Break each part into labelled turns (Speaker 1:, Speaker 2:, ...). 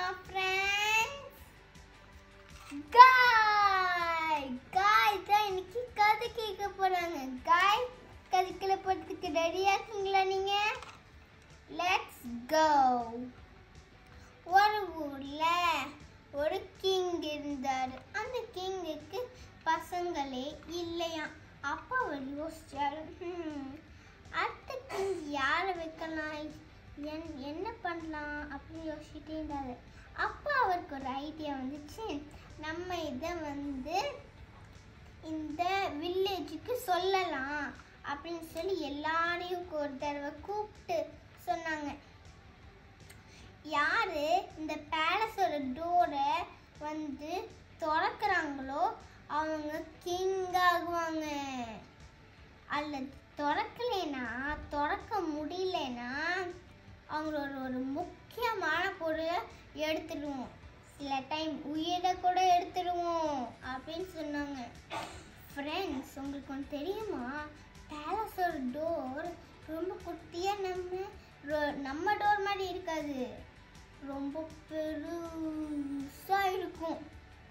Speaker 1: friends காய் காய் தான் இன்னைக்கு கதை கேட்க போறாங்க காய் கதைக்குள்ள போறதுக்கு ரெடியா இருக்கீங்களா நீங்க லெட்ஸ் கோ ஒரு ஊர்ல ஒரு கிங் இருந்தாரு அந்த கிங்குக்கு பசங்களே இல்லையாம் அப்பா அவர் யோசிச்சாரு "ஹம், அடுத்த கிங் யாரை வைக்கலாம் என் என்ன பண்ணலாம் அப்படின்னு யோசிச்சுட்டே இருந்தாரு அப்போ அவருக்கு ஒரு ஐடியா வந்துச்சு நம்ம இதை வந்து இந்த வில்லேஜுக்கு சொல்லலாம் அப்படின்னு சொல்லி எல்லாரையும் ஒரு தடவை கூப்பிட்டு சொன்னாங்க யாரு இந்த பேலஸோட டோரை வந்து திறக்கிறாங்களோ அவங்க கிங் ஆகுவாங்க அல்லது திறக்கலைன்னா திறக்க முடியலன்னா அவங்களோட ஒரு முக்கியமான பொருளை எடுத்துடுவோம் சில டைம் உயிரை கூட எடுத்துடுவோம் அப்படின்னு சொன்னாங்க ஃப்ரெண்ட்ஸ் உங்களுக்கு ஒன்று தெரியுமா பேலஸோட டோர் ரொம்ப குட்டியாக நம்ம ரொ- நம்ம டோர் மாதிரி இருக்காது ரொம்ப பெருசாக இருக்கும்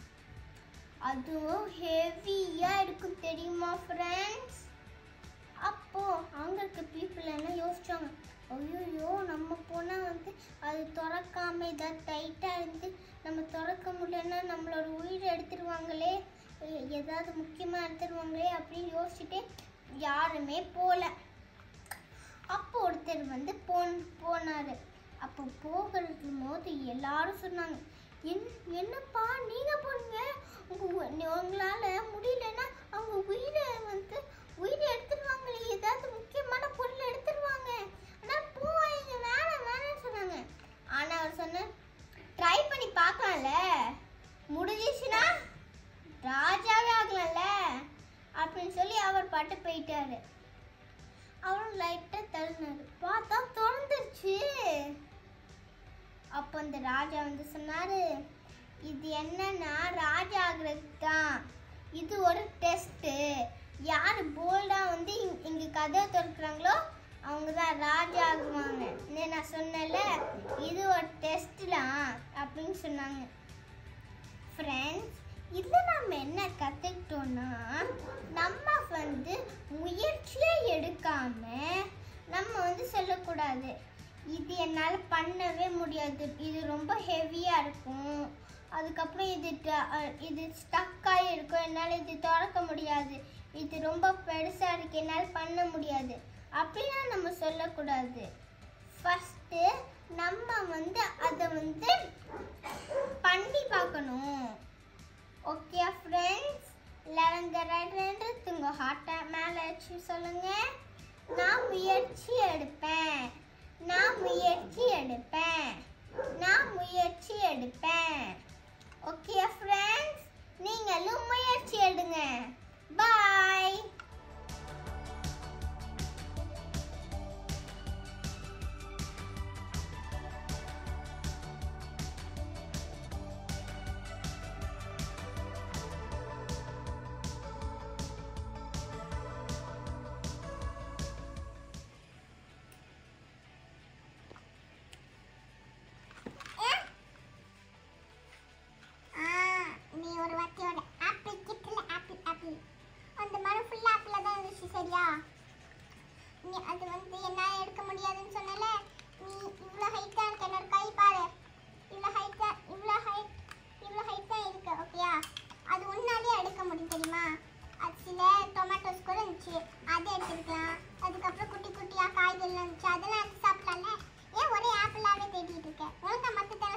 Speaker 1: அதுவும் ஹெவியாக இருக்கும் தெரியுமா ஃப்ரெண்ட்ஸ் அப்போ அங்க இருக்க பீப்புள் என்ன யோசிச்சாங்க ஐயோ நம்ம போனா வந்து அது திறக்காம இதாக டைட்டா இருந்து நம்ம திறக்க முடியலன்னா நம்மளோட உயிரை எடுத்துருவாங்களே எ- ஏதாவது முக்கியமா எடுத்துருவாங்களே அப்படின்னு யோசிச்சுட்டு யாருமே போல அப்போ ஒருத்தர் வந்து போன் போனாரு அப்போ போகிறது போது எல்லாரும் சொன்னாங்க என் என்னப்பா நீங்க போறீங்க உங்க உ- நீ- உங்களால முடியலன்னா அவங்க உயிரை வந்து உயிரை எடுத்துருவாங்களே ஏதாவது முக்கியமான பொருள் எடுத்துருவாங்க ஆனால் போவாங்க வேணாம் வேணாம்னு சொன்னாங்க ஆனா அவர் சொன்ன ட்ரை பண்ணி பார்க்கலாம்ல முடிஞ்சிச்சுன்னா ராஜாவே ஆகலாம்ல அப்படின்னு சொல்லி அவர் பாட்டு போயிட்டாரு அவரும் லைட்டா தள்ளினாரு பார்த்தா திறந்துருச்சு அப்போ அந்த ராஜா வந்து சொன்னாரு இது என்னன்னா ராஜா ஆகுறதுக்கு தான் இது ஒரு டெஸ்ட்டு யார் போல்டாக வந்து இங்- இங்க கதவை திறக்கிறாங்களோ அவங்க தான் ராஜா ஆகுவாங்க நீ நான் சொன்னேன்ல இது ஒரு டெஸ்ட் தான் அப்படின்னு சொன்னாங்க ஃப்ரெண்ட்ஸ் இதில் நம்ம என்ன கற்றுக்கிட்டோம்னா நம்ம வந்து முயற்சியே எடுக்காம நம்ம வந்து சொல்லக்கூடாது இது என்னால் பண்ணவே முடியாது இது ரொம்ப ஹெவியாக இருக்கும் அதுக்கப்புறம் இது ட- அஹ் இது ஸ்டக்காகி இருக்கும் என்னால் இது திறக்க முடியாது இது ரொம்ப பெருசாக இருக்கு என்னால் பண்ண முடியாது அப்படிலாம் நம்ம சொல்லக்கூடாது ஃபஸ்ட்டு நம்ம வந்து அதை வந்து பண்ணி பார்க்கணும் ஓகே ஃப்ரெண்ட்ஸ் எல்லாரும் ரெண்டு உங்க ஹார்ட்டை மேலே வச்சு சொல்லுங்க நான் முயற்சி எடுப்பேன் நான் முயற்சி எடுப்பேன் நான் முயற்சி எடுப்பேன் ஓகே ஃப்ரெண்ட்ஸ் நீங்களும் முயற்சி எடுங்க பாய்
Speaker 2: நீ ஒரு வார்த்தையோட ஆப்பிள் கிட்டல ஆப்பிள் ஆப்பிள் அந்த மரம் ஃபுல்லா ஆப்பிளா தான் இருந்துச்சு சரியா நீ அது வந்து என்னால் எடுக்க முடியாதுன்னு சொன்னல நீ இவ்வளோ ஹைட்டாக இருக்க என்னோட கை பாரு இவ்வளோ ஹைட்டாக இவ்வளோ ஹைட் இவ்வளோ ஹைட் தான் இருக்கு ஓகேயா அது ஒன்னாலே எடுக்க முடியும் தெரியுமா அது சில டொமேட்டோஸ் கூட இருந்துச்சு அதை எடுத்துருக்கலாம் அதுக்கப்புறம் குட்டி குட்டியாக காய்கறிலாம் இருந்துச்சு அதெல்லாம் எடுத்து சாப்பிடலாம்ல ஏன் ஒரே ஆப்பிளாவே தேடிட்டு இருக்க ஒழுங்கா மற்ற